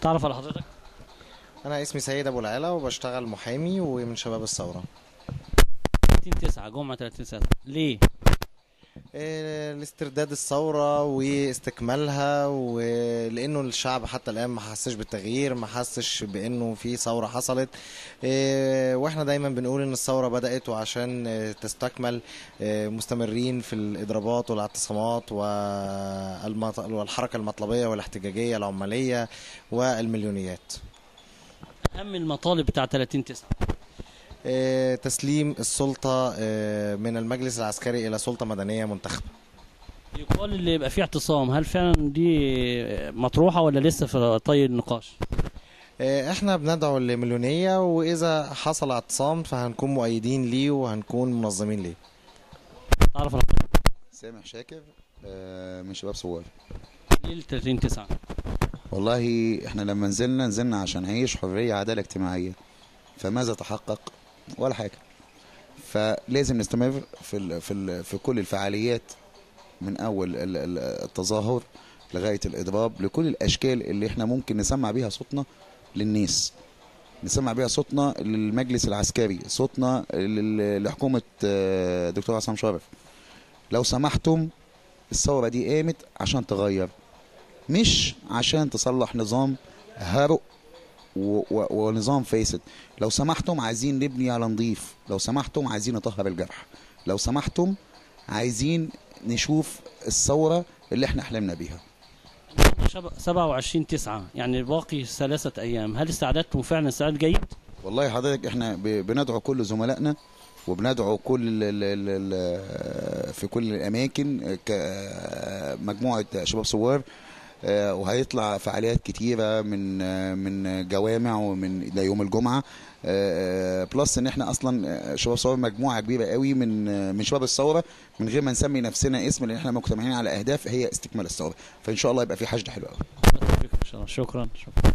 تعرف على حضرتك انا اسمي سيد ابو العلا وبشتغل محامي ومن شباب الثوره 30 9 جمعه 30 9 ليه إيه، لاسترداد الثوره واستكمالها ولانه الشعب حتى الان ما حسش بالتغيير ما حسش بانه في ثوره حصلت إيه، واحنا دايما بنقول ان الثوره بدات وعشان إيه، تستكمل إيه، مستمرين في الاضرابات والاعتصامات والمط- والحركه المطلبيه والاحتجاجيه العماليه والمليونيات اهم المطالب بتاع 30 9 آه، تسليم السلطة آه، من المجلس العسكري إلى سلطة مدنية منتخبة يقال اللي يبقى فيه اعتصام هل فعلا دي مطروحه ولا لسه في طي النقاش آه، احنا بندعو لمليونية وإذا حصل اعتصام فهنكون مؤيدين ليه وهنكون منظمين ليه تعرف على حضرتك سامح شاكر آه، من شباب صوار ليه ال 30 9 والله احنا لما نزلنا نزلنا عشان نعيش حرية عدالة اجتماعية فماذا تحقق ولا حاجة فلازم نستمر في ال في ال في كل الفعاليات من اول ال- ال- التظاهر لغاية الاضراب لكل الاشكال اللي احنا ممكن نسمع بيها صوتنا للناس نسمع بيها صوتنا للمجلس العسكري صوتنا لل- لحكومة آه، دكتور عصام شرف لو سمحتم الثورة دي قامت عشان تغير مش عشان تصلح نظام هرق و- و- ونظام فاسد لو سمحتم عايزين نبني على نظيف لو سمحتم عايزين نطهر الجرح لو سمحتم عايزين نشوف الثورة اللي احنا حلمنا بيها شب- 27 9 يعني باقي ثلاثه ايام هل استعدادكم فعلا استعداد جيد والله حضرتك احنا ب- بندعو كل زملائنا وبندعو كل ال ال ال ال في كل الاماكن كمجموعه شباب ثوار آه، وهيطلع فعاليات كتيره من آه، من جوامع ومن ده يوم الجمعه آه، بلس ان احنا اصلا آه، شباب ثوار مجموعه كبيره قوي من آه، من شباب الثوره من غير ما نسمي نفسنا اسم لان احنا مجتمعين على اهداف هي استكمال الثوره فان شاء الله يبقى في حشد حلو قوي بالتوفيق ان شاء الله شكرا شكرا